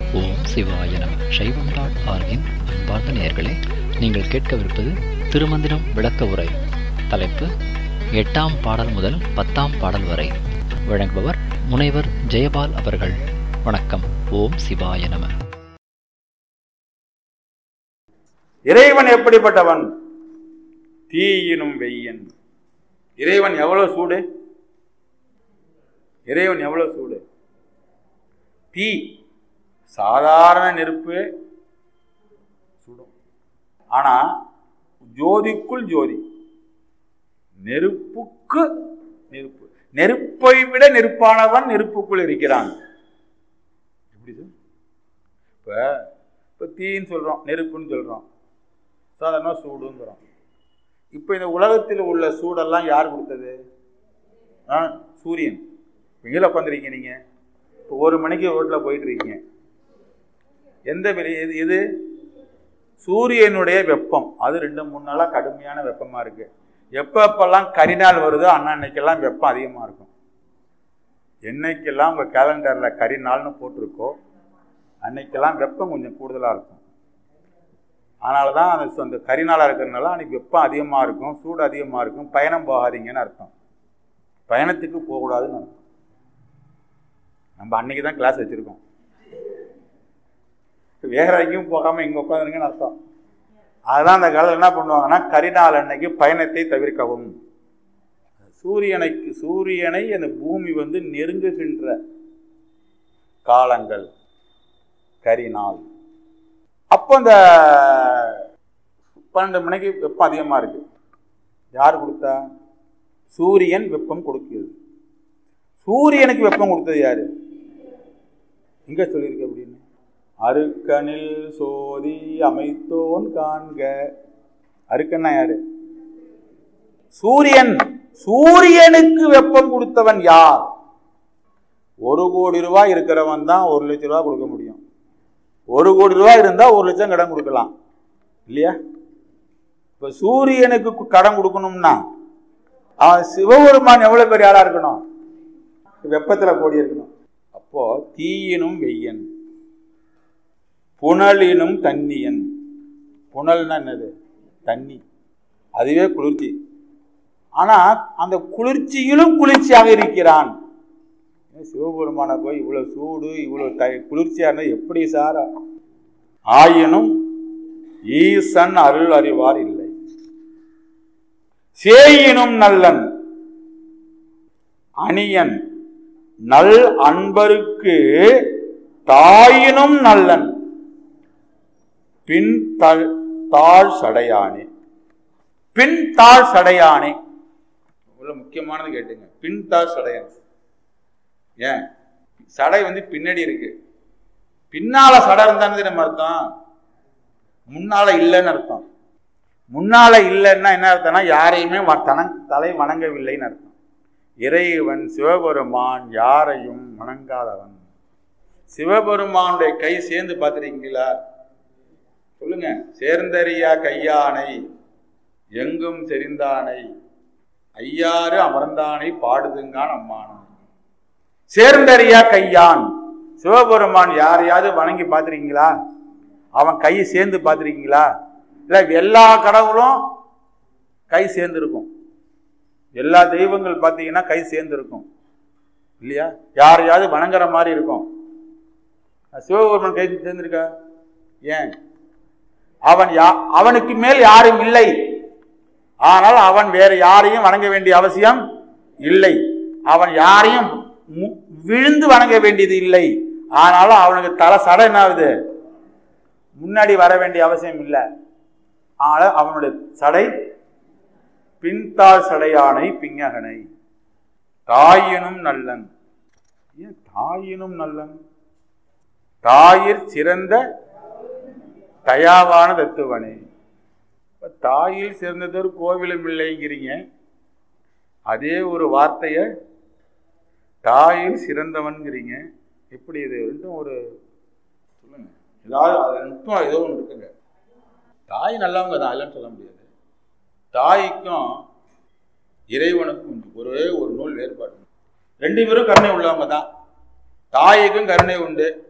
ஓம் சிவாய நம சைவம் டாட் ஆர்கின் அன்பார்ந்த நேயர்களே நீங்கள் கேட்கவிருப்பது திருமந்திரம் விளக்க உரை தலைப்பு எட்டாம் பாடல் முதல் பத்தாம் பாடல் வரை வழங்குபவர் முனைவர் ஜெயபால் அவர்கள் வணக்கம் ஓம் சிவாய நம இறைவன் எப்படிப்பட்டவன் தீயினும் வெய்யன் இறைவன் எவ்வளவு சூடு இறைவன் எவ்வளவு சூடு தீ சாதாரண நெருப்பு சுடும் ஆனா ஜோதிக்குள் ஜோதி நெருப்புக்கு நெருப்பு நெருப்பை விட நெருப்பானவன் நெருப்புக்குள் இருக்கிறான் எப்படி சார் இப்ப இப்போ தீன்னு சொல்றோம் நெருப்புன்னு சொல்றோம் சாதாரண சூடுங்கிறோம் இப்போ இந்த உலகத்தில் உள்ள சூடெல்லாம் யார் கொடுத்தது ஆ சூரியன் எங்கே உட்காந்துருக்கீங்க நீங்கள் இப்போ ஒரு மணிக்கு ரோட்டில் போயிட்டு இருக்கீங்க எந்த வெளி எது எது சூரியனுடைய வெப்பம் அது ரெண்டு மூணு நாளாக கடுமையான வெப்பமாக இருக்கு எப்போ எப்பெல்லாம் கரிநாள் வருதோ அன்னன்னைக்கெல்லாம் வெப்பம் அதிகமாக இருக்கும் என்னைக்கெல்லாம் உங்கள் கேலண்டரில் கரிநாள்னு போட்டிருக்கோ அன்னைக்கெல்லாம் வெப்பம் கொஞ்சம் கூடுதலாக இருக்கும் அதனால தான் அந்த அந்த கரிநாளாக இருக்கிறதுனால அன்றைக்கி வெப்பம் அதிகமாக இருக்கும் சூடு அதிகமாக இருக்கும் பயணம் போகாதீங்கன்னு அர்த்தம் பயணத்துக்கு போகக்கூடாதுன்னு அர்த்தம் நம்ம அன்னைக்கு தான் கிளாஸ் வச்சுருக்கோம் வேற எங்கேயும் போகாமல் இங்கே உட்காந்துருங்கன்னு அர்த்தம் அதுதான் அந்த காலத்தில் என்ன பண்ணுவாங்கன்னா கரிநாள் அன்னைக்கு பயணத்தை தவிர்க்கவும் சூரியனைக்கு சூரியனை அந்த பூமி வந்து நெருங்குகின்ற காலங்கள் கரிநாள் அப்போ அந்த பன்னெண்டு மணிக்கு வெப்பம் அதிகமாக இருக்கு யார் கொடுத்தா சூரியன் வெப்பம் கொடுக்கிறது சூரியனுக்கு வெப்பம் கொடுத்தது யாரு எங்க சொல்லியிருக்கு அப்படின்னு அருக்கனில் சோதி அமைத்தோன் காண்க அருக்கன்னா யாரு சூரியன் சூரியனுக்கு வெப்பம் கொடுத்தவன் யார் ஒரு கோடி ரூபாய் இருக்கிறவன் தான் ஒரு லட்சம் ரூபாய் கொடுக்க முடியும் ஒரு கோடி ரூபாய் இருந்தால் ஒரு லட்சம் கடன் கொடுக்கலாம் இல்லையா இப்போ சூரியனுக்கு கடன் கொடுக்கணும்னா அவன் சிவபெருமான் எவ்வளோ பெரிய ஆளாக இருக்கணும் வெப்பத்தில் கோடி இருக்கணும் அப்போ தீயினும் வெய்யன் புனலினும் தண்ணியன் புனல்னா என்னது தண்ணி அதுவே குளிர்ச்சி ஆனால் அந்த குளிர்ச்சியிலும் குளிர்ச்சியாக இருக்கிறான் சிவபெருமான போய் இவ்வளோ சூடு இவ்வளோ த குளிர்ச்சியாக இருந்தால் எப்படி சார் ஆயினும் ஈசன் அருள் அறிவார் இல்லை சேயினும் நல்லன் அணியன் நல் அன்பருக்கு தாயினும் நல்லன் பின் தாழ் சடையானே பின் தாழ் சடையானே இவ்வளோ முக்கியமானது கேட்டுங்க பின் தாழ் சடையான் ஏன் சடை வந்து பின்னாடி இருக்கு பின்னால சடை இருந்தானது நம்ம அர்த்தம் முன்னால இல்லைன்னு அர்த்தம் முன்னால இல்லைன்னா என்ன அர்த்தம்னா யாரையுமே தன தலை வணங்கவில்லைன்னு அர்த்தம் இறைவன் சிவபெருமான் யாரையும் வணங்காதவன் சிவபெருமானுடைய கை சேர்ந்து பார்த்துருக்கீங்களா சொல்லுங்க சேர்ந்தறியா கையானை எங்கும் செறிந்தானை ஐயாறு அமர்ந்தானை பாடுதுங்கான் அம்மானம் சேர்ந்தறியா கையான் சிவபெருமான் யாரையாவது வணங்கி பார்த்துருக்கீங்களா அவன் கை சேர்ந்து பார்த்துருக்கீங்களா இல்லை எல்லா கடவுளும் கை சேர்ந்துருக்கும் எல்லா தெய்வங்கள் பார்த்தீங்கன்னா கை சேர்ந்துருக்கும் இல்லையா யாரையாவது வணங்குற மாதிரி இருக்கும் சிவபெருமான் கை சேர்ந்திருக்கா ஏன் அவன் யா அவனுக்கு மேல் யாரும் இல்லை ஆனால் அவன் வேற யாரையும் வணங்க வேண்டிய அவசியம் இல்லை அவன் யாரையும் விழுந்து வணங்க வேண்டியது இல்லை ஆனாலும் அவனுக்கு தலை சடை என்ன ஆகுது முன்னாடி வர வேண்டிய அவசியம் இல்லை ஆனால் அவனுடைய சடை பின்தாள் சடையானை பிங்ககனை தாயினும் நல்லன் ஏன் தாயினும் நல்லன் தாயிற் சிறந்த தயாவான தத்துவனே தாயில் சிறந்ததொரு கோவிலும் இல்லைங்கிறீங்க அதே ஒரு வார்த்தையை தாயில் சிறந்தவன்கிறீங்க எப்படி இது ரெண்டும் ஒரு சொல்லுங்க ஏதாவது அது மட்டும் ஏதோ ஒன்று இருக்குங்க தாய் நல்லவங்க தான் இல்லைன்னு சொல்ல முடியாது தாய்க்கும் இறைவனுக்கும் ஒரே ஒரு நூல் வேறுபாடு ரெண்டு பேரும் கருணை உள்ளவங்க தான் தாய்க்கும் கருணை உண்டு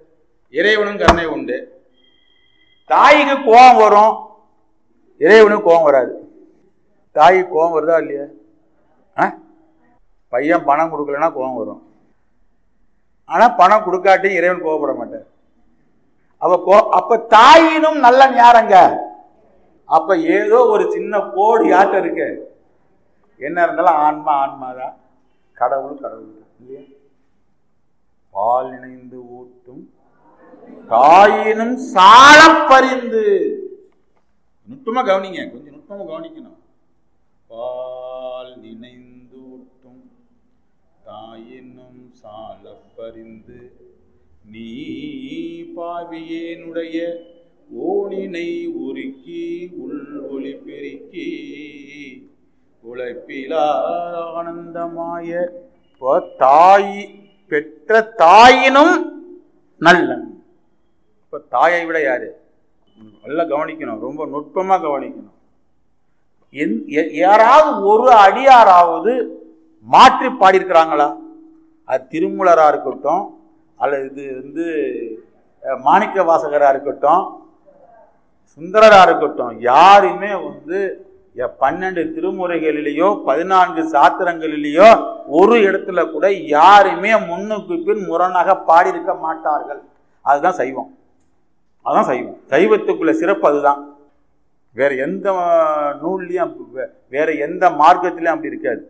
இறைவனும் கருணை உண்டு தாய்க்கு கோபம் வரும் இறைவனுக்கு கோபம் வராது தாய்க்கு கோபம் வருதா இல்லையா ஆ பையன் பணம் கொடுக்கலன்னா கோபம் வரும் ஆனால் பணம் கொடுக்காட்டி இறைவன் கோபப்பட மாட்டார் அப்ப கோ அப்ப தாயினும் நல்ல யாரங்க அப்ப ஏதோ ஒரு சின்ன கோடு யார்கிட்ட இருக்கு என்ன இருந்தாலும் ஆன்மா ஆன்மா தான் கடவுள் கடவுள் தான். இல்லையா பால் நினைந்து ஊட்டும் தாயினும் சால பறிந்து நுட்பமா கவனிங்க கொஞ்சம் நுட்பமா கவனிக்கணும் பால் நினைந்து ஊட்டும் தாயினும் சால பறிந்து நீ பாவியேனுடைய ஓனினை உருக்கி உள் ஒளி பெருக்கி உழைப்பிலா ஆனந்தமாய இப்போ தாய் பெற்ற தாயினும் நல்லன் இப்போ தாயை விட யாரு நல்லா கவனிக்கணும் ரொம்ப நுட்பமா கவனிக்கணும் எந்- எ- யாராவது ஒரு அடியாராவது மாற்றி பாடியிருக்கிறாங்களா அது திருமூலரா இருக்கட்டும் அல்லது இது வந்து அஹ், மாணிக்க வாசகரா இருக்கட்டும் சுந்தரரா இருக்கட்டும் யாருமே வந்து எ- பன்னெண்டு திருமுறைகளிலேயோ பதினான்கு சாத்திரங்களிலேயோ ஒரு இடத்துல கூட யாருமே முன்னுக்கு பின் முரணாக பாடியிருக்க மாட்டார்கள் அதுதான் சைவம் அதுதான் சைவம் சைவத்துக்குள்ள சிறப்பு அதுதான் வேற எந்த நூல்லையும் அப்ப- வே- வேற எந்த மார்க்கத்திலையும் அப்படி இருக்காது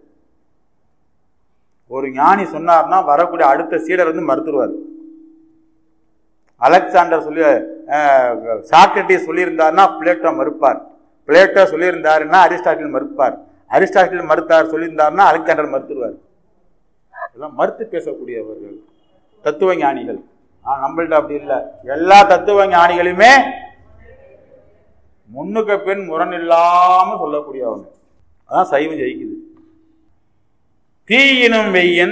ஒரு ஞானி சொன்னார்னா வரக்கூடிய அடுத்த சீடர் வந்து மறுத்துருவார் அலெக்சாண்டர் சொல்லி அஹ், சாக்ரட்டிஸ் சொல்லியிருந்தாருன்னா பிளேட்டோ மறுப்பார் பிளேட்டோ சொல்லியிருந்தாருன்னா அரிஸ்டாட்டில் மறுப்பார் அரிஸ்டாட்டில் மறுத்தார் சொல்லியிருந்தாருன்னா அலெக்சாண்டர் மறுத்துருவார் இதெல்லாம் மறுத்து பேசக்கூடியவர்கள் தத்துவ ஞானிகள் ஆ நம்மள்ட்ட அப்படி இல்லை எல்லா தத்துவ ஞானிகளுமே முன்னுக்கு பின் முரண் இல்லாம சொல்லக்கூடியவங்க அதான் சைவம் ஜெயிக்குது தீயினும் வெய்யன்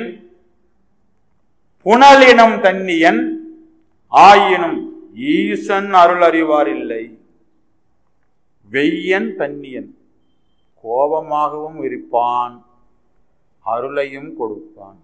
புனலினம் தன்னியன் ஆயினும் ஈசன் அருள் அறிவார் இல்லை வெய்யன் தன்னியன் கோபமாகவும் இருப்பான் அருளையும் கொடுப்பான்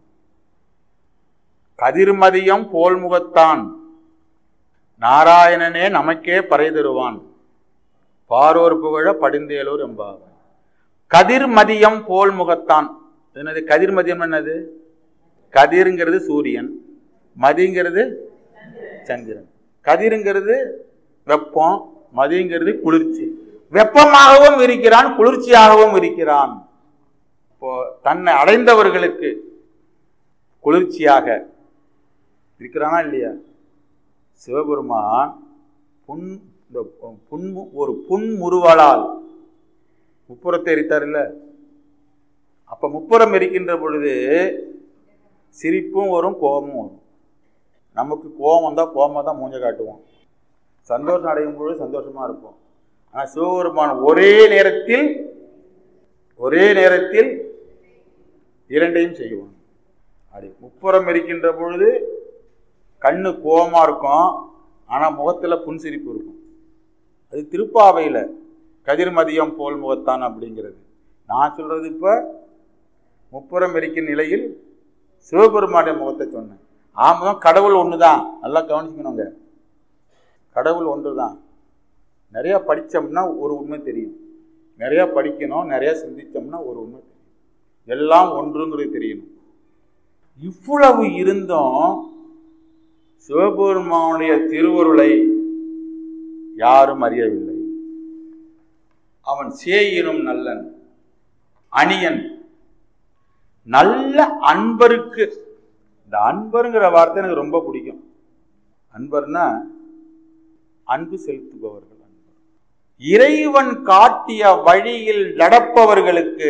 கதிர்மதியம் போல்முகத்தான் நாராயணனே நமக்கே பறை தருவான் பாரோர் புகழ படிந்தேலூர் எம்பாவாய் கதிர்மதியம் போல் முகத்தான் என்னது கதிர்மதியம் என்னது கதிருங்கிறது சூரியன் மதிங்கிறது சந்திரன் கதிருங்கிறது வெப்பம் மதிங்கிறது குளிர்ச்சி வெப்பமாகவும் இருக்கிறான் குளிர்ச்சியாகவும் இருக்கிறான் இப்போ தன்னை அடைந்தவர்களுக்கு குளிர்ச்சியாக இருக்கிறானா இல்லையா சிவபெருமான் புன் இந்த புன் ஒரு புன்முறுவலால் முப்புறத்தை எரித்தார் இல்ல அப்ப முப்புறம் எரிக்கின்ற பொழுது சிரிப்பும் வரும் கோபமும் வரும் நமக்கு கோபம் வந்தால் கோபமாக தான் மூஞ்ச காட்டுவோம் சந்தோஷம் அடையும் பொழுது சந்தோஷமா இருப்போம் ஆனால் சிவபெருமான் ஒரே நேரத்தில் ஒரே நேரத்தில் இரண்டையும் செய்வான் அப்படி முப்புறம் எரிக்கின்ற பொழுது கண்ணு கோபமா இருக்கும் ஆனால் முகத்தில் புன்சிரிப்பு இருக்கும் அது திருப்பாவையில் கதிர்மதியம் போல் முகத்தான் அப்படிங்கிறது நான் சொல்றது இப்போ முப்புறம் எரிக்கும் நிலையில் சிவபெருமானுடைய முகத்தை சொன்னேன் ஆமாம் கடவுள் ஒன்று தான் நல்லா கவனிச்சுக்கணுங்க கடவுள் ஒன்று தான் நிறையா படித்தோம்னா ஒரு உண்மை தெரியும் நிறையா படிக்கணும் நிறையா சிந்தித்தோம்னா ஒரு உண்மை தெரியும் எல்லாம் ஒன்றுங்கிறது தெரியணும் இவ்வளவு இருந்தும் சிவபெருமானுடைய திருவருளை யாரும் அறியவில்லை அவன் சேயினும் நல்லன் அணியன் நல்ல அன்பருக்கு இந்த அன்பருங்கிற வார்த்தை எனக்கு ரொம்ப பிடிக்கும் அன்பர்னா அன்பு செலுத்துபவர்கள் அன்பர் இறைவன் காட்டிய வழியில் நடப்பவர்களுக்கு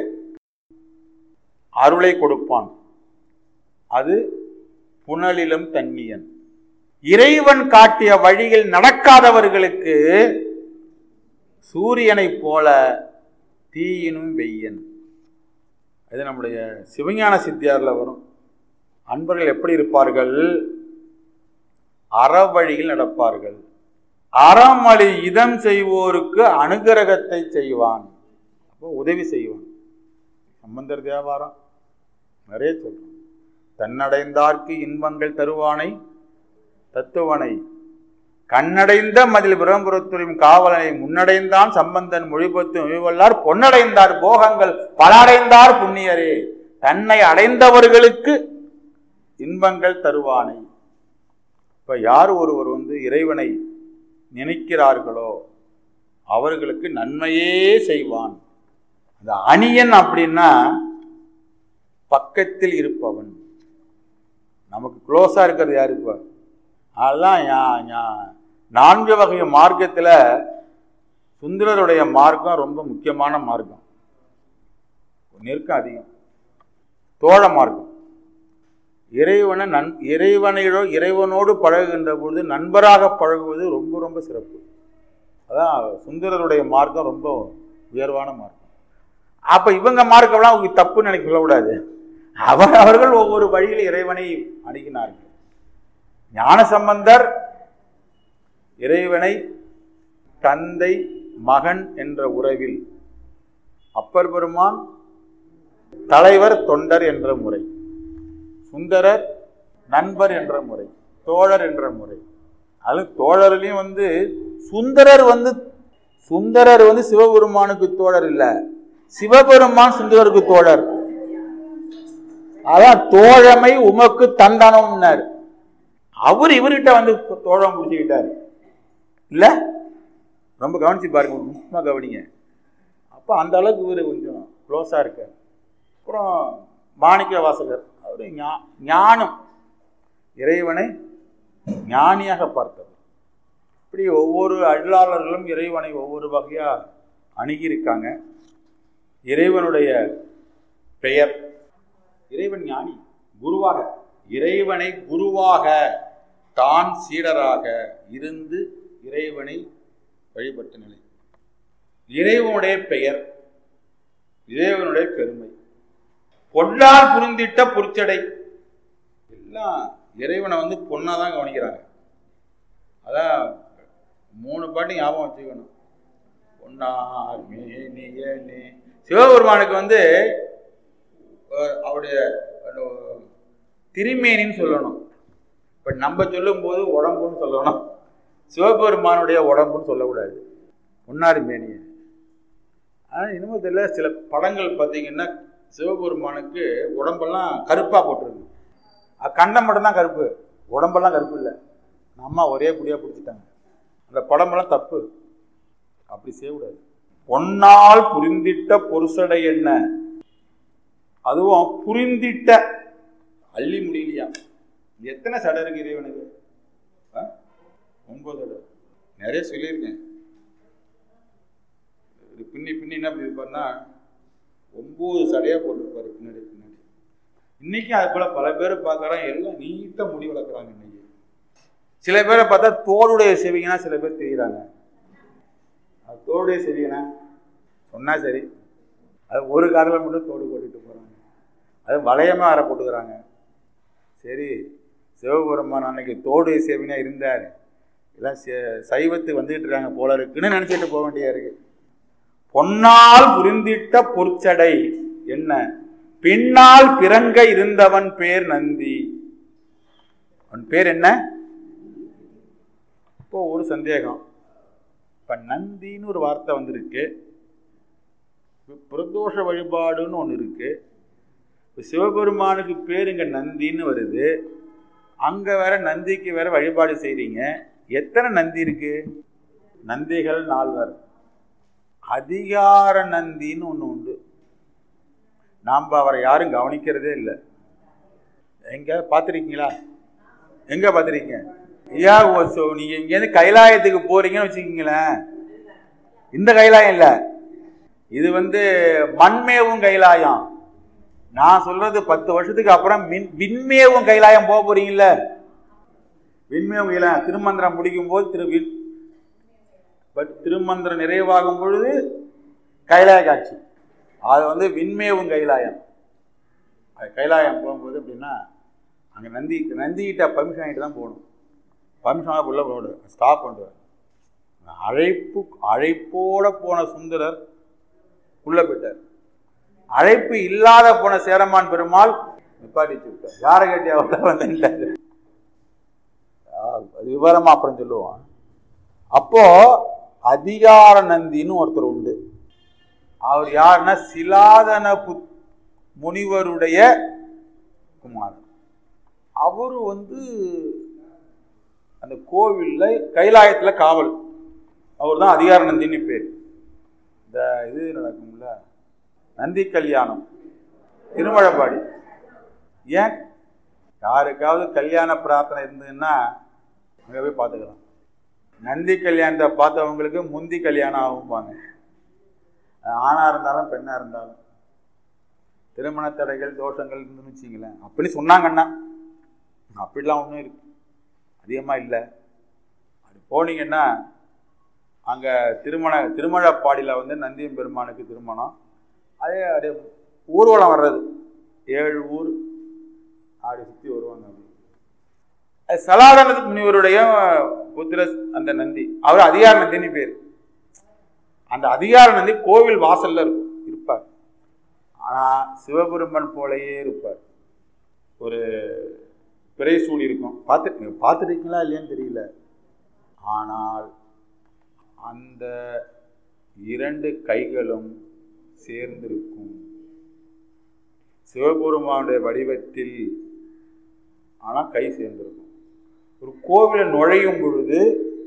அருளை கொடுப்பான் அது புனலிலும் தண்ணியன் இறைவன் காட்டிய வழியில் நடக்காதவர்களுக்கு சூரியனைப் போல தீயினும் வெய்யன் இது நம்முடைய சிவஞான சித்தியார்ல வரும் அன்பர்கள் எப்படி இருப்பார்கள் அறவழியில் நடப்பார்கள் அறமளி இதம் செய்வோருக்கு அனுகிரகத்தை செய்வான் அப்போ உதவி செய்வான் சம்பந்தர் வியாபாரம் நிறைய சொல்றோம் தன்னடைந்தார்க்கு இன்பங்கள் தருவானை தத்துவனை கண்ணடைந்த மதில் பிரம்புரத்துறையும் காவலனை முன்னடைந்தான் சம்பந்தன் மொழிபத்து மொழிவல்லார் பொன்னடைந்தார் போகங்கள் பலடைந்தார் புண்ணியரே தன்னை அடைந்தவர்களுக்கு இன்பங்கள் தருவானை இப்ப யார் ஒருவர் வந்து இறைவனை நினைக்கிறார்களோ அவர்களுக்கு நன்மையே செய்வான் அந்த அணியன் அப்படின்னா பக்கத்தில் இருப்பவன் நமக்கு க்ளோஸா இருக்கிறது யாரு இப்ப அதெல்லாம் ஞா- ஞா- நான்கு வகை மார்க்கத்துல சுந்தரருடைய மார்க்கம் ரொம்ப முக்கியமான மார்க்கம் நெருக்கம் அதிகம் தோழ மார்க்கம் இறைவனை நன் இறைவனையோ இறைவனோடு பழகுகின்ற பொழுது நண்பராக பழகுவது ரொம்ப ரொம்ப சிறப்பு அதான் சுந்தரருடைய மார்க்கம் ரொம்ப உயர்வான மார்க்கம் அப்ப இவங்க மார்க்கம்லாம் அவங்க தப்புன்னு நினைக்க சொல்லக்கூடாது அவர் அவர்கள் ஒவ்வொரு வழியில் இறைவனை அணுகினார்கள் ஞான சம்பந்தர் இறைவனை தந்தை மகன் என்ற உறவில் அப்பர் பெருமான் தலைவர் தொண்டர் என்ற முறை சுந்தரர் நண்பர் என்ற முறை தோழர் என்ற முறை அது தோழர்லையும் வந்து சுந்தரர் வந்து சுந்தரர் வந்து சிவபெருமானுக்கு தோழர் இல்ல சிவபெருமான் சுந்தரருக்கு தோழர் அதான் தோழமை உமக்கு தந்தனம்னார் அவர் இவர்கிட்ட வந்து தோழம் முடிச்சுக்கிட்டார் இல்ல ரொம்ப கவனிச்சு பாருங்க முக்கியமா கவனிங்க அப்ப அந்த அளவுக்கு இவர் கொஞ்சம் க்ளோஸா இருக்கார் அப்புறம் மாணிக்க வாசகர் அவர் ஞா- ஞானம் இறைவனை ஞானியாக பார்த்தவர் இப்படி ஒவ்வொரு அருளாளர்களும் இறைவனை ஒவ்வொரு வகையா அணுகியிருக்காங்க இறைவனுடைய பெயர் இறைவன் ஞானி குருவாக இறைவனை குருவாக தான் சீடராக இருந்து இறைவனை வழிபட்ட நிலை இறைவனுடைய பெயர் இறைவனுடைய பெருமை பொல்லால் புரிந்திட்ட புரிச்சடை எல்லாம் இறைவனை வந்து பொண்ணா தான் கவனிக்கிறாங்க அதான் மூணு பாட்டு ஞாபகம் வச்சுக்கணும் பொன்னார் மேனியனே சிவபெருமானுக்கு வந்து அஹ், அவருடைய அந்த திருமேனின்னு சொல்லணும் இப்போ நம்ம சொல்லும்போது உடம்புன்னு சொல்லணும் சிவபெருமானுடைய உடம்புன்னு சொல்லக்கூடாது பொன்னார் மேனியன் ஆனால் இன்னமும் தெரியல சில படங்கள் பார்த்தீங்கன்னா சிவபெருமானுக்கு உடம்பெல்லாம் கருப்பாக போட்டிருக்கு அது கண்டம் மட்டும்தான் கருப்பு உடம்பெல்லாம் கருப்பு இல்லை அம்மா ஒரே குடியாக பிடிச்சிட்டாங்க அந்த படமெல்லாம் தப்பு அப்படி செய்யக்கூடாது பொன்னால் புரிந்திட்ட பொருசடை என்ன அதுவும் புரிந்திட்ட அள்ளி முடியலையா எத்தனை சடை இருக்கு இறைவனுக்கு ஆ? ஒன்பது சடை நிறைய சொல்லியிருக்கேன் இது பின்னி பின்னி என்ன பண்ணிருப்பாருன்னா ஒன்பது சடையா போட்டிருப்பாரு பின்னாடி பின்னாடி இன்னைக்கு அது போல பல பேர் பார்க்கறோம் எல்லாம் நீட்டா முடி வளர்க்குறாங்க இன்னைக்கு சில பேரை பார்த்தா தோளுடைய செவிங்கன்னா சில பேர் தெரியுறாங்க அது தோளுடைய செவிங்கன்னா சொன்னா சரி அது ஒரு காரில் மட்டும் தோடு போட்டுட்டு போறாங்க அது வளையமா அரை போட்டுக்கிறாங்க சரி சிவபெருமான் அன்னைக்கு தோடு சேவினா இருந்தார் எல்லாம் சே- சைவத்துக்கு வந்துகிட்டு இருக்காங்க போல இருக்குன்னு நினைச்சிட்டு போக வேண்டியதா இருக்கு பொன்னால் புரிந்திட்ட பொற்சடை என்ன பின்னால் பிறங்க இருந்தவன் பேர் நந்தி அவன் பேர் என்ன இப்போ ஒரு சந்தேகம் இப்ப நந்தின்னு ஒரு வார்த்தை வந்திருக்கு இப்ப பிரதோஷ வழிபாடுன்னு ஒன்று இருக்கு இப்ப சிவபெருமானுக்கு பேர் இங்க நந்தின்னு வருது அங்க வேற நந்திக்கு வேற வழிபாடு செய்றீங்க எத்தனை நந்தி இருக்கு நந்திகள் நால்வர் அதிகார நந்தின்னு ஒன்று உண்டு நாம் அவரை யாரும் கவனிக்கிறதே இல்லை எங்க பார்த்துருக்கீங்களா எங்க பார்த்துருக்கீங்க ஐயா ஓ- சோ, நீங்க இங்கேருந்து கைலாயத்துக்கு போறீங்கன்னு வச்சுக்கீங்களேன் இந்த கைலாயம் இல்லை இது வந்து மண்மேவும் கைலாயம் நான் சொல்றது பத்து வருஷத்துக்கு அப்புறம் மின் விண்மேவும் கைலாயம் போக போறீங்கல்ல விண்மேவும் கைலாயம் திருமந்திரம் முடிக்கும் போது திரு வி- பட் திருமந்திரம் நிறைவாகும் பொழுது கைலாய காட்சி அது வந்து விண்மேவும் கைலாயம் அது கைலாயம் போகும்போது அப்படின்னா அங்கே நந்தி நந்திக்கிட்ட பர்மிஷன் ஆகிட்டு தான் போகணும் பர்மிஷன் உள்ள போடு ஸ்டாப் பண்ணுவார் அழைப்பு அழைப்போட போன சுந்தரர் உள்ள போயிட்டார் அழைப்பு இல்லாத போன சேரமான் பெருமாள் நிப்பாட்டி விட்டார் யாரை கேட்டியா உள்ள வந்துட்டாரு அது விவரமா அப்புறம் சொல்லுவான் அப்போ அதிகார நந்தின்னு ஒருத்தர் உண்டு அவர் யாருன்னா சிலாதன புத் முனிவருடைய குமாரன் அவரு வந்து அந்த கோவில்ல கைலாயத்துல காவல் அவர் தான் அதிகார நந்தின்னு பேர் இந்த இது நடக்கும்ல நந்தி கல்யாணம் திருமழப்பாடி ஏன் யாருக்காவது கல்யாண பிரார்த்தனை இருந்ததுன்னா அங்கே போய் பார்த்துக்கலாம் நந்தி கல்யாணத்தை பார்த்தவங்களுக்கு முந்தி கல்யாணம் ஆகும்பாங்க ஆணாக இருந்தாலும் பெண்ணாக இருந்தாலும் திருமண தடைகள் தோஷங்கள் இருந்துன்னு வச்சிங்களேன் அப்படின்னு சொன்னாங்கன்னா அப்படிலாம் ஒன்றும் இருக்கு அதிகமாக இல்லை அது போனீங்கன்னா அங்கே திருமண திருமழப்பாடியில் வந்து நந்தியம் பெருமானுக்கு திருமணம் அதே அப்படியே ஊர்வலம் வர்றது ஏழு ஊர் ஆடி சுற்றி வருவாங்க அப்படி அது சலாதன முனிவருடைய புத்திர அந்த நந்தி அவர் அதிகார நந்தின்னு பேர் அந்த அதிகார நந்தி கோவில் வாசல்ல இருக்கும் இருப்பார் ஆனா சிவபெருமன் போலயே இருப்பார் ஒரு பிறை சூடி இருக்கும் பார்த்து பார்த்துருக்கீங்களா இல்லையான்னு தெரியல ஆனால் அந்த இரண்டு கைகளும் சேர்ந்திருக்கும் சிவபெருமானுடைய வடிவத்தில் ஆனால் கை சேர்ந்திருக்கும் ஒரு கோவிலை நுழையும் பொழுது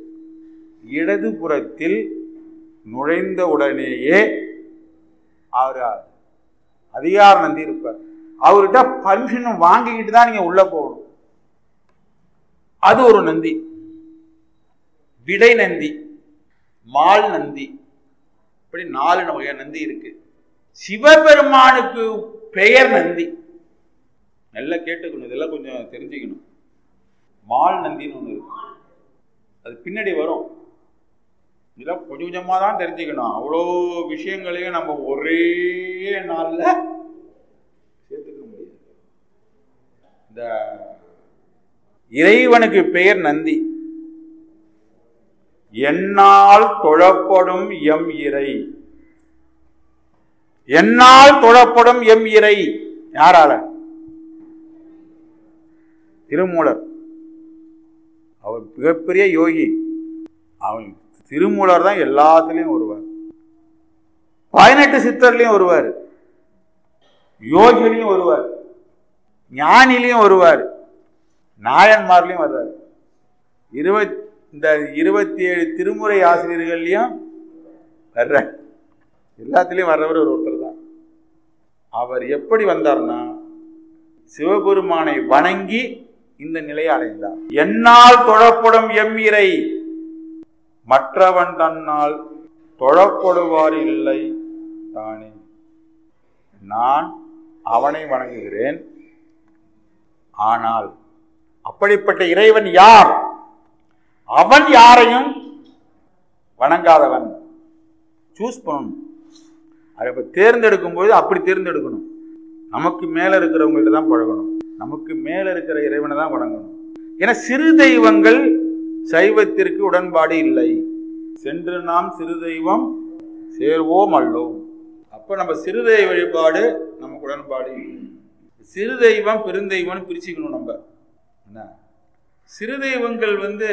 இடதுபுறத்தில் நுழைந்த உடனேயே அவர் அதிகார நந்தி இருப்பார் அவர்கிட்ட பர்மிஷன் வாங்கிக்கிட்டு தான் நீங்க உள்ள போகணும் அது ஒரு நந்தி விடை நந்தி மால் நந்தி இப்படி நாலு வகை நந்தி இருக்கு சிவபெருமானுக்கு பெயர் நந்தி நல்லா கேட்டுக்கணும் இதெல்லாம் கொஞ்சம் தெரிஞ்சுக்கணும் மால் நந்தின்னு ஒன்று இருக்கு அது பின்னாடி வரும் இதெல்லாம் கொஞ்சம் கொஞ்சமாக தான் தெரிஞ்சுக்கணும் அவ்வளோ விஷயங்களையும் நம்ம ஒரே நாளில் சேர்த்துக்க முடியாது இந்த இறைவனுக்கு பெயர் நந்தி என்னால் தொழப்படும் எம் இறை என்னால் தொழப்படும் எம் இறை யாரால திருமூலர் அவர் மிகப்பெரிய யோகி அவன் திருமூலர் தான் எல்லாத்துலேயும் வருவார் பதினெட்டு சித்தர்லையும் வருவார் யோகிலையும் வருவார் ஞானிலையும் வருவார் நாயன்மார்லையும் வருவார் இருபத் இந்த இருபத்தி ஏழு திருமுறை ஆசிரியர்கள்லையும் வர்ற எல்லாத்துலேயும் வர்றவர் ஒரு ஒருத்தர் தான் அவர் எப்படி வந்தார்னா சிவபெருமானை வணங்கி இந்த நிலையை அடைந்தார் என்னால் தொழப்படும் எம் இறை மற்றவன் தன்னால் தொழப்படுவார் இல்லை தானே நான் அவனை வணங்குகிறேன் ஆனால் அப்படிப்பட்ட இறைவன் யார் அவன் யாரையும் வணங்காதவன் சூஸ் பண்ணணும் அதை இப்போ தேர்ந்தெடுக்கும் போது அப்படி தேர்ந்தெடுக்கணும் நமக்கு மேலே இருக்கிறவங்கள்ட்ட தான் பழகணும் நமக்கு மேலே இருக்கிற இறைவனை தான் வணங்கணும் ஏன்னா சிறு தெய்வங்கள் சைவத்திற்கு உடன்பாடு இல்லை சென்று நாம் சிறு தெய்வம் சேர்வோம் அல்லோம் அப்போ நம்ம சிறு தெய்வ வழிபாடு நமக்கு உடன்பாடு இல்லை சிறு தெய்வம் பெருந்தெய்வம்னு பிரிச்சுக்கணும் நம்ம என்ன சிறு தெய்வங்கள் வந்து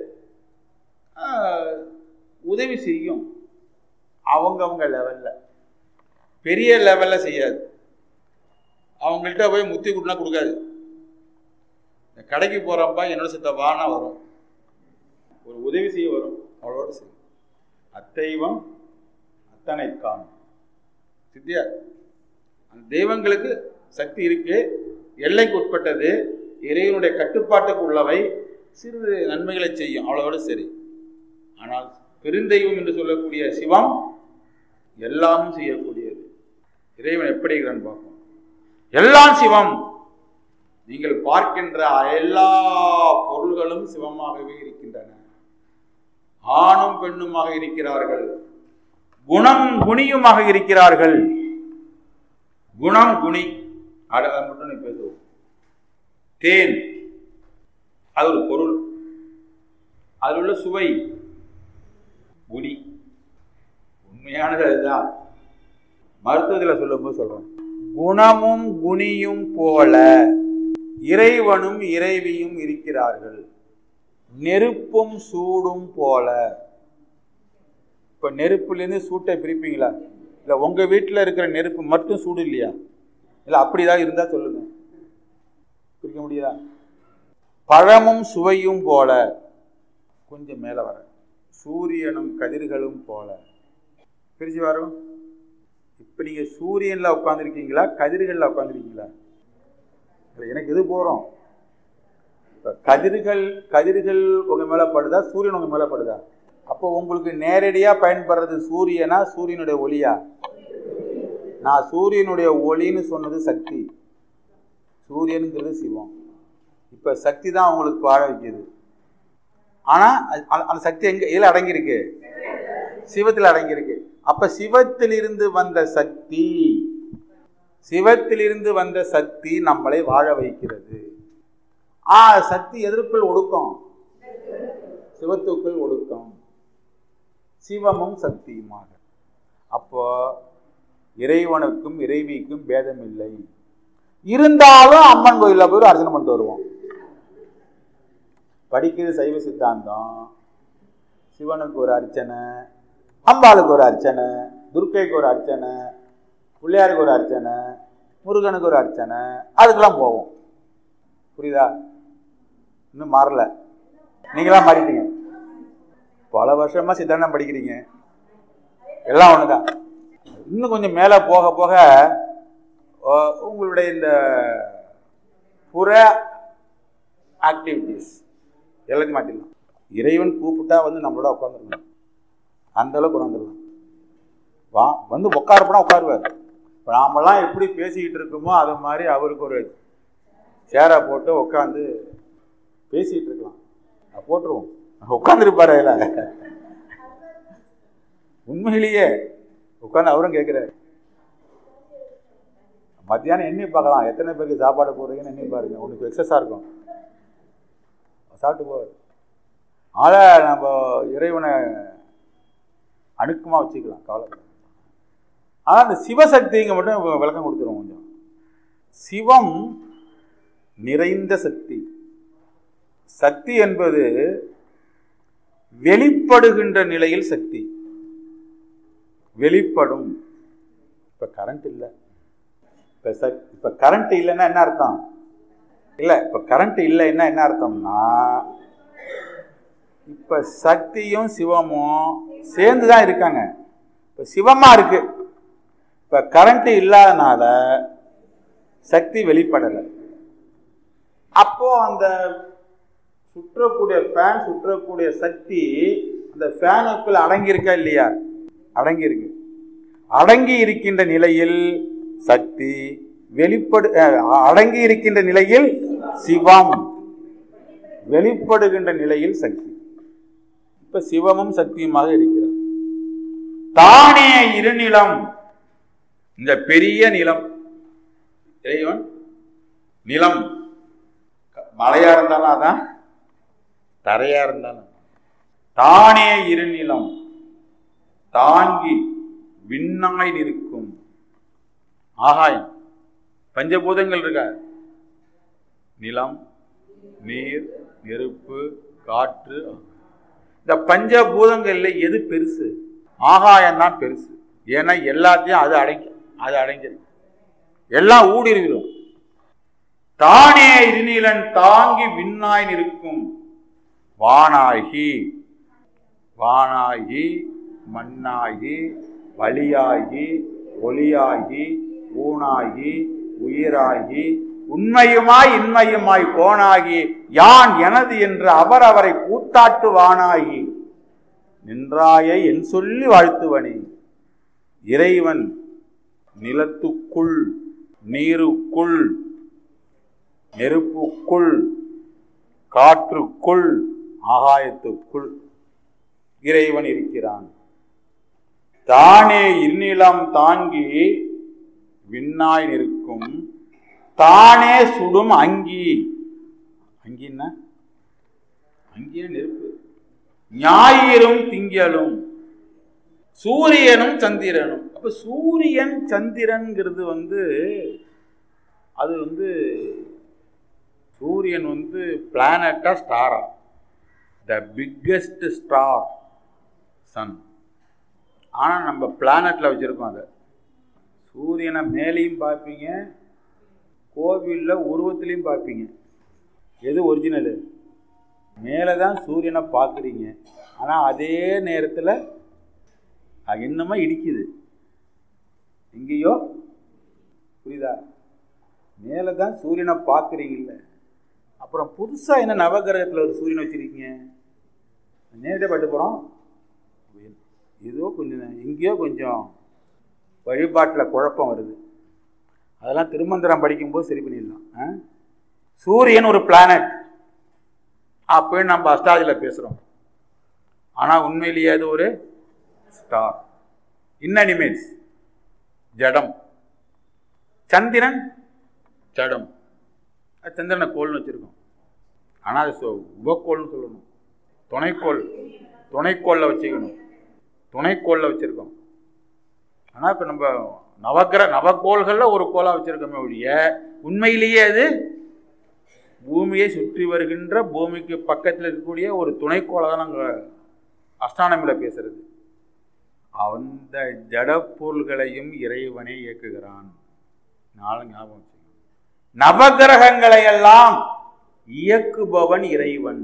உதவி செய்யும் அவங்கவுங்க லெவலில் பெரிய லெவலில் செய்யாது அவங்கள்ட்ட போய் முத்தி கொடுனா கொடுக்காது இந்த கடைக்கு போகிறப்ப என்னோட சித்த வானா வரும் ஒரு உதவி செய்ய வரும் அவளோட செய்யும் அத்தெய்வம் அத்தனை காணும் சித்தியா அந்த தெய்வங்களுக்கு சக்தி இருக்கு எல்லைக்கு உட்பட்டது இறைவனுடைய கட்டுப்பாட்டுக்கு உள்ளவை சிறிது நன்மைகளை செய்யும் அவ்வளோட சரி ஆனால் பெருந்தெய்வம் என்று சொல்லக்கூடிய சிவம் எல்லாமும் செய்யக்கூடியது இறைவன் எப்படி இருக்கிறான்னு பார்ப்போம் எல்லாம் சிவம் நீங்கள் பார்க்கின்ற எல்லா பொருள்களும் சிவமாகவே இருக்கின்றன ஆணும் பெண்ணுமாக இருக்கிறார்கள் குணம் குணியுமாக இருக்கிறார்கள் குணம் குணி அதை மட்டும் நீ பேசுவோம் தேன் அது ஒரு பொருள் அதில் உள்ள சுவை குணி உண்மையானது அதுதான் மருத்துவத்தில் சொல்லும்போது சொல்றேன் குணமும் குணியும் போல இறைவனும் இறைவியும் இருக்கிறார்கள் நெருப்பும் சூடும் போல இப்ப நெருப்புலேருந்து சூட்டை பிரிப்பீங்களா இல்ல உங்க வீட்டில் இருக்கிற நெருப்பு மட்டும் சூடு இல்லையா இல்ல அப்படிதான் இருந்தா சொல்லுங்க பிரிக்க முடியுதா பழமும் சுவையும் போல கொஞ்சம் மேல வர சூரியனும் கதிர்களும் போல பிரிச்சு வரும் இப்ப நீங்க சூரியன்ல உட்காந்துருக்கீங்களா கதிர்கள்ல உட்காந்துருக்கீங்களா எனக்கு இது போறோம் இப்ப கதிர்கள் கதிர்கள் உங்க மேல படுதா சூரியன் உங்க மேல படுதா அப்போ உங்களுக்கு நேரடியா பயன்படுறது சூரியனா சூரியனுடைய ஒளியா நான் சூரியனுடைய ஒளின்னு சொன்னது சக்தி சூரியனுங்கிறது சிவம் இப்ப சக்தி தான் உங்களுக்கு வாழ வைக்குது ஆனா அது- அந்த சக்தி எங்க இதுல அடங்கியிருக்கு சிவத்தில் அடங்கியிருக்கு அப்ப சிவத்திலிருந்து வந்த சக்தி சிவத்திலிருந்து வந்த சக்தி நம்மளை வாழ வைக்கிறது ஆ சக்தி எதற்குள் ஒடுக்கம் சிவத்துக்குள் ஒடுக்கம் சிவமும் சக்தியுமாக அப்போ இறைவனுக்கும் இறைவிக்கும் பேதம் இல்லை இருந்தாலும் அம்மன் கோயிலில் போய் ஒரு அர்ச்சனை பண்ணிட்டு வருவோம் படிக்கிறது சைவ சித்தாந்தம் சிவனுக்கு ஒரு அர்ச்சனை அம்பாளுக்கு ஒரு அர்ச்சனை துர்க்கைக்கு ஒரு அர்ச்சனை பிள்ளையாருக்கு ஒரு அர்ச்சனை முருகனுக்கு ஒரு அர்ச்சனை அதுக்கெல்லாம் போவோம் புரியுதா இன்னும் மாறல நீங்களாம் மாறிட்டீங்க பல வருஷமா சித்தாந்தம் படிக்கிறீங்க எல்லாம் ஒண்ணுதான் இன்னும் கொஞ்சம் மேலே போக போக அஹ், உங்களுடைய இந்த புற ஆக்டிவிட்டீஸ் எல்லாத்தையும் மாற்றிடலாம் இறைவன் கூப்பிட்டா வந்து நம்மளோட உட்காந்துருக்கணும் அந்த அளவுக்கு கொண்டு வந்துடலாம் வா வந்து உட்காரப்பனா உட்காருவார் இப்போ நாமெல்லாம் எப்படி பேசிக்கிட்டு இருக்கோமோ அது மாதிரி அவருக்கு ஒரு சேரை போட்டு உட்காந்து பேசிக்கிட்டு இருக்கலாம் அஹ் போட்டுருவோம் உட்காந்துருப்பாரு அதில் உண்மையிலேயே உட்காந்து அவரும் கேட்குறாரு மத்தியானம் எண்ணி பார்க்கலாம் எத்தனை பேருக்கு சாப்பாடு போடுறீங்கன்னு எண்ணி பாருங்க உனக்கு எக்ஸஸாக இருக்கும் சாப்பிட்டு போவார் அதை நம்ம இறைவனை அணுக்கமாக வச்சுக்கலாம் கவலை ஆனால் அந்த சிவசக்திங்க மட்டும் விளக்கம் கொடுத்துருவோம் கொஞ்சம் சிவம் நிறைந்த சக்தி சக்தி என்பது வெளிப்படுகின்ற நிலையில் சக்தி வெளிப்படும் இப்ப கரண்ட் இல்லை இப்ப சக் இப்ப கரண்ட் இல்லைன்னா என்ன அர்த்தம் இல்ல இப்ப கரண்ட் இல்லைன்னா என்ன அர்த்தம்னா இப்ப சக்தியும் சிவமும் சேர்ந்து தான் இருக்காங்க இப்ப சிவமா இருக்கு இப்ப கரண்ட் இல்லாதனால சக்தி வெளிப்படலை அப்போ அந்த சுற்றக்கூடிய ஃபேன் சுற்றக்கூடிய சக்தி அந்த ஃபேனுக்குள் அடங்கி இருக்கா இல்லையா அடங்கி இருக்கு அடங்கி இருக்கின்ற நிலையில் சக்தி வெளிப்படு அஹ், அடங்கி இருக்கின்ற நிலையில் சிவம் வெளிப்படுகின்ற நிலையில் சக்தி இப்ப சிவமும் சக்தியுமாக இருக்கிறார் தானே இருநிலம் இந்த பெரிய நிலம் இறைவன் நிலம் மலையா இருந்தாலும் அதான் தரையா இருந்தாலும் தானே இருநிலம் தாங்கி விண்ணாய் நிற்கும் ஆகாயம் பஞ்சபூதங்கள் இருக்கா நிலம் நீர் நெருப்பு காற்று இந்த பஞ்சபூதங்கள்ல எது பெருசு ஆகாயம் தான் பெருசு ஏன்னா எல்லாத்தையும் அது அடங்கி அது அடங்கிடும் எல்லாம் ஊடுருவிடும் தானே இருநிலன் தாங்கி விண்ணாய் நிற்கும் வானாகி வானாகி மண்ணாகி வழியாகி ஒளியாகி ஊனாகி உயிராகி உண்மையுமாய் இன்மையுமாய் கோணாகி யான் எனது என்று அவர் அவரை கூத்தாட்டுவானாகி நின்றாயை என் சொல்லி வாழ்த்துவனே இறைவன் நிலத்துக்குள் நீருக்குள் நெருப்புக்குள் காற்றுக்குள் ஆகாயத்துக்குள் இறைவன் இருக்கிறான் தானே இந்நிலம் தாங்கி விண்ணாய் நிற்கும் தானே சுடும் அங்கி அங்கின்னா அங்கின நெருப்பு ஞாயிறும் திங்களும் சூரியனும் சந்திரனும் அப்ப சூரியன் சந்திரன்கிறது வந்து அது வந்து சூரியன் வந்து பிளானட்டா ஸ்டாரா த பிக்கஸ்ட் ஸ்டார் சன் ஆனால் நம்ம பிளானட்டில் வச்சுருக்கோம் அதை சூரியனை மேலேயும் பார்ப்பீங்க கோவிலில் உருவத்திலையும் பார்ப்பீங்க எது ஒரிஜினலு மேலே தான் சூரியனை பார்க்குறீங்க ஆனால் அதே நேரத்தில் அது என்னமோ இடிக்குது எங்கேயோ புரியுதா மேலே தான் சூரியனை பார்க்குறீங்கல்ல அப்புறம் புதுசாக என்ன நவகிரகத்தில் ஒரு சூரியனை வச்சுருக்கீங்க நேரடியாக பட்டு போகிறோம் ஏதோ கொஞ்சம் எங்கேயோ கொஞ்சம் வழிபாட்டில் குழப்பம் வருது அதெல்லாம் திருமந்திரம் படிக்கும்போது சரி பண்ணிடலாம் ஆ? சூரியன் ஒரு பிளானட் அப்படின்னு நம்ம அஸ்ட்ராலஜியில் பேசுகிறோம் ஆனால் உண்மையிலேயே அது ஒரு ஸ்டார் இன்னனிமேட்ஸ் ஜடம் சந்திரன் ஜடம் அது சந்திரனை கோல்னு வச்சுருக்கோம் ஆனால் அது சொ- உபக்கோள்னு சொல்லணும் துணைக்கோள் துணைக்கோளில் வச்சுக்கணும் துணைக்கோளில் வச்சுருக்கோம் ஆனால் இப்போ நம்ம நவக்கிர நவக்கோள்களில் ஒரு கோளாக வச்சுருக்கோமே ஒழிய உண்மையிலேயே அது பூமியை சுற்றி வருகின்ற பூமிக்கு பக்கத்தில் இருக்கக்கூடிய ஒரு துணைக்கோளை தான் நாங்கள் அஸ்ட்ரானமியில் பேசுறது அந்த ஜடப்பொருள்களையும் இறைவனை இயக்குகிறான் நாளை ஞாபகம் வச்சுக்கணும் நவகிரகங்களை எல்லாம் இயக்குபவன் இறைவன்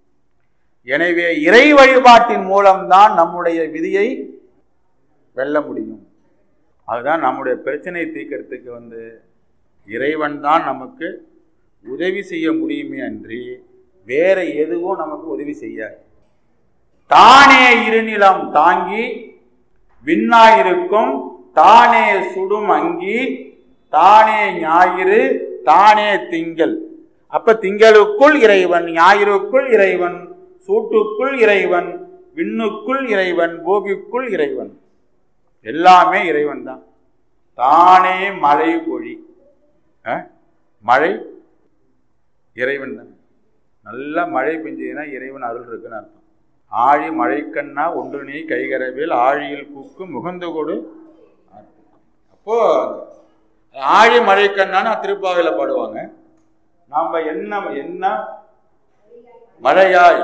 எனவே இறை வழிபாட்டின் மூலம்தான் நம்முடைய விதியை வெல்ல முடியும் அதுதான் நம்முடைய பிரச்சனையை தீர்க்கறதுக்கு வந்து இறைவன் தான் நமக்கு உதவி செய்ய முடியுமே அன்றி வேற எதுவும் நமக்கு உதவி செய்யாது தானே இருநிலம் தாங்கி விண்ணாயிருக்கும் தானே சுடும் அங்கி தானே ஞாயிறு தானே திங்கள் அப்ப திங்களுக்குள் இறைவன் ஞாயிறுக்குள் இறைவன் சூட்டுக்குள் இறைவன் விண்ணுக்குள் இறைவன் பூமிக்குள் இறைவன் எல்லாமே இறைவன் தான் தானே மழை பொழி அஹ்? மழை இறைவன் தான் நல்லா மழை பெஞ்சதுன்னா இறைவன் அருள் இருக்குன்னு அர்த்தம் ஆழி மழைக்கண்ணா ஒன்று நீ கைகரவில் ஆழியில் பூக்கு முகந்து கொடு அப்போ ஆழி மழைக்கண்ணான்னு திருப்பாவையில் பாடுவாங்க நாம என்ன என்ன மழையாய்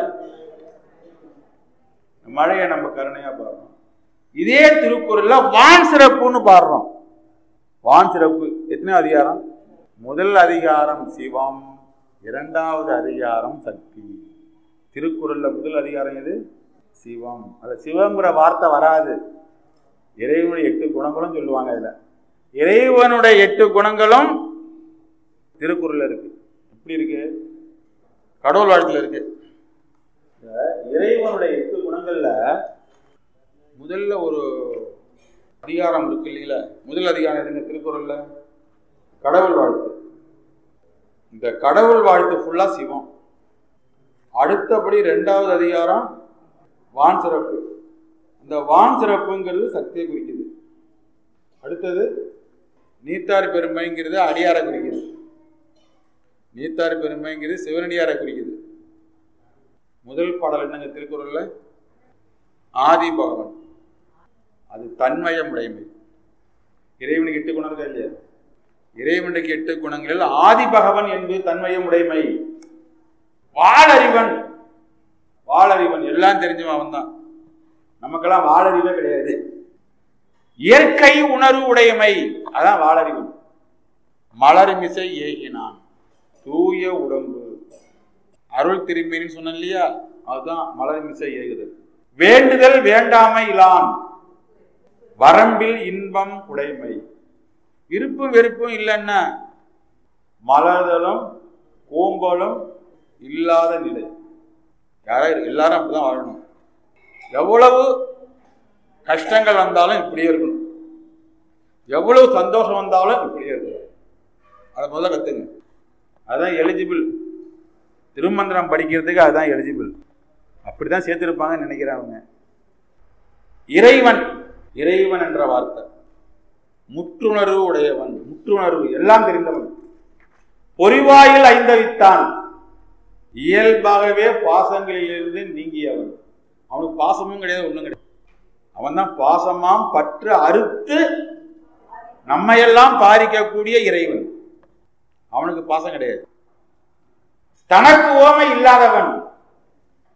மழையை நம்ம கருணையா பாடுறோம் இதே திருக்குறள்ல வான் சிறப்புன்னு பாடுறோம் வான் சிறப்பு எத்தனை அதிகாரம் முதல் அதிகாரம் சிவம் இரண்டாவது அதிகாரம் சக்தி திருக்குறள்ல முதல் அதிகாரம் எது சிவம் அது சிவங்கிற வார்த்தை வராது இறைவனுடைய எட்டு குணங்களும் சொல்லுவாங்க இதுல இறைவனுடைய எட்டு குணங்களும் திருக்குறள்ல இருக்கு எப்படி இருக்கு கடவுள் வாழ்க்கையில் இருக்கு இந்த இறைவனுடைய எட்டு குணங்கள்ல முதல்ல ஒரு அதிகாரம் இருக்கு இல்லைங்களா முதல் அதிகாரம் எதுங்க திருக்குறள்ல கடவுள் வாழ்த்து இந்த கடவுள் வாழ்த்து ஃபுல்லா சிவம் அடுத்தபடி ரெண்டாவது அதிகாரம் வான் சிறப்பு இந்த வான் சிறப்புங்கிறது சக்தியை குறிக்குது அடுத்தது நீத்தார் பெருமைங்கிறது அடியாரை குறிக்குது நீத்தார் பெருமைங்கிறது சிவனடியாரை குறிக்குது முதல் பாடல் என்னங்க திருக்குறள்ல ஆதி பகவன் அது தன்மயம் உடைமை இறைவனுக்கு எட்டு குணம் இருக்கா இல்லையா இறைவனுக்கு எட்டு குணங்களில் ஆதி பகவன் என்பது தன்மயம் உடைமை வாளறிவன் வாளறிவன் எல்லாம் தெரிஞ்சவன் அவன் தான் நமக்கெல்லாம் வாளறிவே கிடையாது இயற்கை உணர்வு உடையமை அதான் வாளறிவன் மலர்மிசை ஏகினான் தூய உடம்பு அருள் திரும்பின்னு சொன்னேன் இல்லையா அதுதான் மலர்மிசை ஏகுதல் வேண்டுதல் வேண்டாமை இலான் வரம்பில் இன்பம் உடைமை விருப்பும் வெறுப்பும் இல்லைன்னா மலர்தலும் கோம்பலும் இல்லாத நிலை யாரா எல்லாரும் அப்படிதான் வாழணும் எவ்வளவு கஷ்டங்கள் வந்தாலும் இப்படியே இருக்கணும் எவ்வளவு சந்தோஷம் வந்தாலும் இப்படியே இருக்கணும் அதை முதல்ல கத்துங்க அதுதான் எலிஜிபிள் திருமந்திரம் படிக்கிறதுக்கு அதுதான் எலிஜிபிள் அப்படிதான் சேர்த்திருப்பாங்கன்னு நினைக்கிறேன் அவங்க இறைவன் இறைவன் என்ற வார்த்தை முற்றுணர்வு உடையவன் முற்றுணர்வு எல்லாம் தெரிந்தவன் பொறிவாயில் ஐந்தவித்தான் இயல்பாகவே பாசங்களிலிருந்து நீங்கியவன் அவனுக்கு பாசமும் கிடையாது ஒண்ணும் கிடையாது அவன் தான் பாசமாம் பற்று அறுத்து நம்மையெல்லாம் பாதிக்கக்கூடிய இறைவன் அவனுக்கு பாசம் கிடையாது தனக்கு ஓமை இல்லாதவன்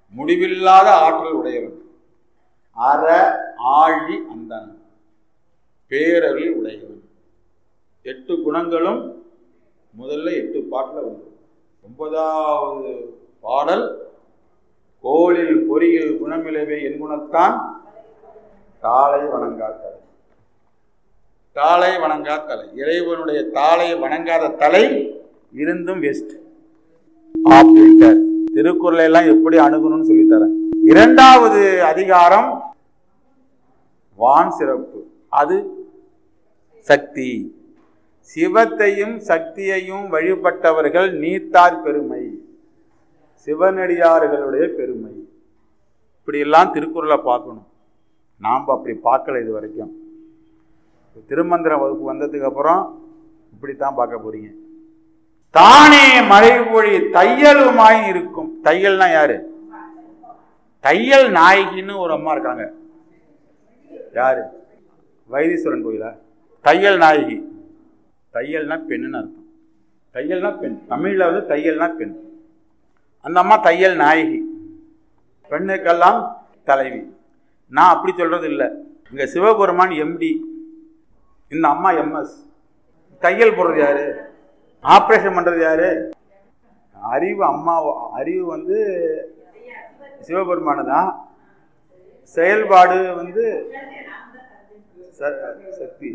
முடிவில்லாத ஆற்றல் உடையவன் அற ஆழி அந்தன் பேரருள் உடையவன் எட்டு குணங்களும் முதல்ல எட்டு பாட்டில் வந்து ஒன்பதாவது பாடல் கோளில் பொறியில் குணமிலவே என் குணத்தான் தாளை வணங்காத்தலை தாளை வணங்கா தலை இறைவனுடைய தாளை வணங்காத தலை இருந்தும் வெஸ்ட் அப்படின்ட்டார் திருக்குறளை எல்லாம் எப்படி அணுகணும்னு சொல்லித்தரேன் இரண்டாவது அதிகாரம் வான் சிறப்பு அது சக்தி சிவத்தையும் சக்தியையும் வழிபட்டவர்கள் நீத்தார் பெருமை சிவனடியார்களுடைய பெருமை இப்படியெல்லாம் திருக்குறளை பார்க்கணும் நாம் அப்படி பார்க்கல இது வரைக்கும் திருமந்திர வகுப்பு வந்ததுக்கு அப்புறம் இப்படித்தான் பார்க்க போறீங்க தானே மழை பொழி தையலுமாய் இருக்கும் தையல்னா யாரு தையல் நாயகின்னு ஒரு அம்மா இருக்காங்க யாரு வைத்தீஸ்வரன் கோயிலா தையல் நாயகி தையல்னா பெண்ணுன்னு அர்த்தம் தையல்னா பெண் தமிழ்ல வந்து தையல்னா பெண் அந்த அம்மா தையல் நாயகி பெண்ணுக்கெல்லாம் தலைவி நான் அப்படி சொல்றது இல்லை இங்க சிவபெருமான் எம்டி இந்த அம்மா எம்எஸ் தையல் போடுறது யாரு ஆப்ரேஷன் பண்றது யாரு அறிவு அம்மா அறிவு வந்து சிவபெருமானு தான் செயல்பாடு வந்து சக்தி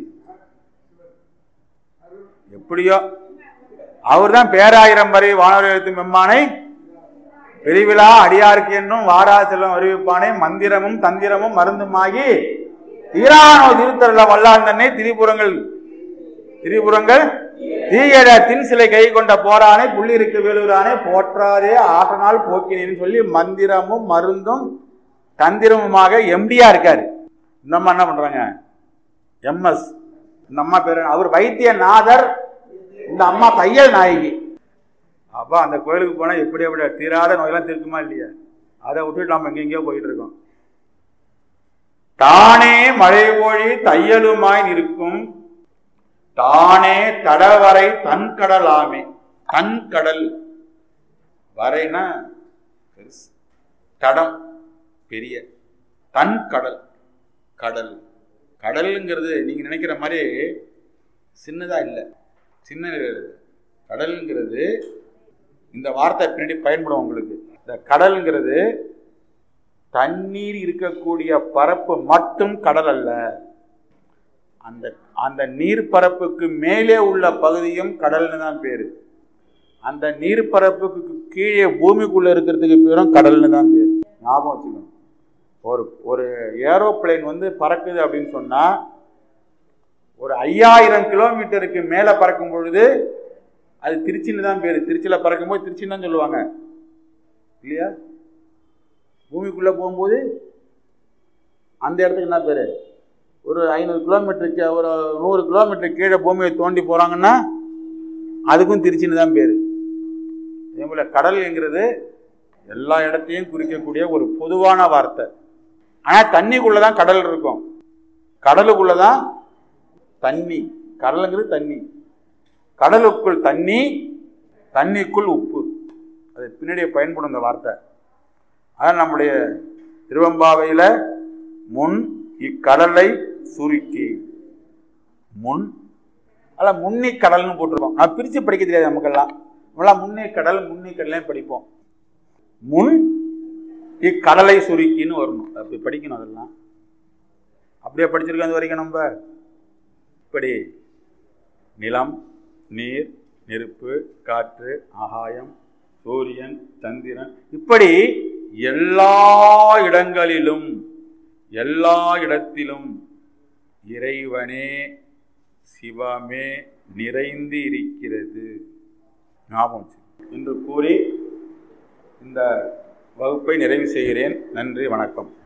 எப்படியோ அவர் தான் பேராயிரம் வரை வானவர் எழுத்து மெம்மானை பெரிவிழா அடியாருக்கு என்றும் வாரா செல்வம் அறிவிப்பானே மந்திரமும் தந்திரமும் மருந்துமாகி தீரானோ திருத்தருள வல்லான் தன்னை திரிபுரங்கள் திரிபுரங்கள் தீயட தின் சிலை கை கொண்ட போரானை புள்ளிருக்கு வேலூரானே போற்றாதே ஆற்றனால் போக்கினேன்னு சொல்லி மந்திரமும் மருந்தும் தந்திரமுமாக எம்டியா இருக்காரு இந்த அம்மா என்ன பண்றாங்க எம்எஸ் இந்த அம்மா பேரு அவர் வைத்தியநாதர் இந்த அம்மா தையல் நாயகி அப்போ அந்த கோயிலுக்கு போனால் எப்படி எப்படி தீராத நோயெல்லாம் தீர்க்குமா இல்லையா அதை விட்டுட்டு நம்ம எங்கெங்கேயோ போயிட்டு இருக்கோம் தானே மழை ஒழி தையலுமாய் இருக்கும் தானே தடவரை தன் கடலாமே தன் கடல் வரைனா பெருசு தடம் பெரிய தன் கடல் கடல் கடலுங்கிறது நீங்க நினைக்கிற மாதிரி சின்னதா இல்லை சின்ன கடலுங்கிறது இந்த வார்த்தை பின்னாடி பயன்படும் உங்களுக்கு இந்த கடலுங்கிறது தண்ணீர் இருக்கக்கூடிய பரப்பு மட்டும் கடல் அல்ல அந்த அந்த நீர்ப்பரப்புக்கு மேலே உள்ள பகுதியும் கடல்னு தான் பேரு அந்த நீர்ப்பரப்புக்கு கீழே பூமிக்குள்ள இருக்கிறதுக்கு பேரும் கடல்னு தான் பேர் ஞாபகம் வச்சுக்கணும் ஒரு ஒரு ஏரோப்ளேன் வந்து பறக்குது அப்படின்னு சொன்னா ஒரு ஐயாயிரம் கிலோமீட்டருக்கு மேலே பறக்கும் பொழுது அது திருச்சின்னு தான் பேர் திருச்சியில் பறக்கும்போது திருச்சின்னு தான் சொல்லுவாங்க இல்லையா பூமிக்குள்ளே போகும்போது அந்த இடத்துக்கு என்ன பேர் ஒரு ஐநூறு கிலோமீட்டருக்கு ஒரு நூறு கிலோமீட்டர் கீழே பூமியை தோண்டி போகிறாங்கன்னா அதுக்கும் திருச்சின்னு தான் பேர் அதே போல் கடல்ங்கிறது எல்லா இடத்தையும் குறிக்கக்கூடிய ஒரு பொதுவான வார்த்தை ஆனால் தண்ணிக்குள்ளே தான் கடல் இருக்கும் கடலுக்குள்ளே தான் தண்ணி கடலுங்கிறது தண்ணி கடலுக்குள் தண்ணி தண்ணிக்குள் உப்பு அது பின்னாடியே பயன்படும் இந்த வார்த்தை அதான் நம்முடைய திருவம்பாவையில் முன் இக்கடலை சுருக்கி முன் அல்ல முன்னி கடல்னு போட்டிருக்கோம் நான் பிரித்து படிக்க தெரியாது நமக்கெல்லாம் நம்மளாம் முன்னே கடல் முன்னி கடலையும் படிப்போம் முன் இக்கடலை சுருக்கின்னு வரணும் அப்படி படிக்கணும் அதெல்லாம் அப்படியே படிச்சிருக்கோம் அது வரைக்கும் நம்ம இப்படி நிலம் நீர் நெருப்பு காற்று ஆகாயம் சூரியன் சந்திரன் இப்படி எல்லா இடங்களிலும் எல்லா இடத்திலும் இறைவனே சிவமே நிறைந்து இருக்கிறது ஞாபகம் என்று கூறி இந்த வகுப்பை நிறைவு செய்கிறேன் நன்றி வணக்கம்